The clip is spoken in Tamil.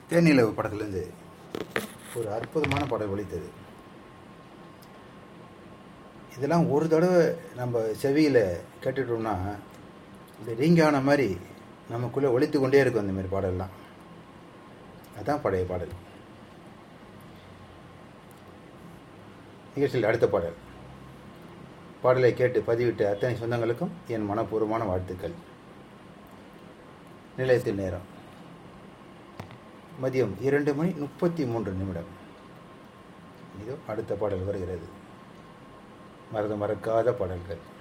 தேனிலவு படத்துலேருந்து ஒரு அற்புதமான பாடல் ஒலித்தது இதெல்லாம் ஒரு தடவை நம்ம செவியில் கேட்டுட்டோம்னா இந்த ரீங்கான மாதிரி நமக்குள்ளே ஒலித்து கொண்டே இருக்கும் அந்த மாதிரி பாடல்லாம் அதான் பழைய பாடல் நிகழ்ச்சியில் அடுத்த பாடல் பாடலை கேட்டு பதிவிட்ட அத்தனை சொந்தங்களுக்கும் என் மனப்பூர்வமான வாழ்த்துக்கள் நிலையத்தில் நேரம் மதியம் இரண்டு மணி முப்பத்தி மூன்று நிமிடம் இதோ அடுத்த பாடல் வருகிறது மறந்து மறக்காத பாடல்கள்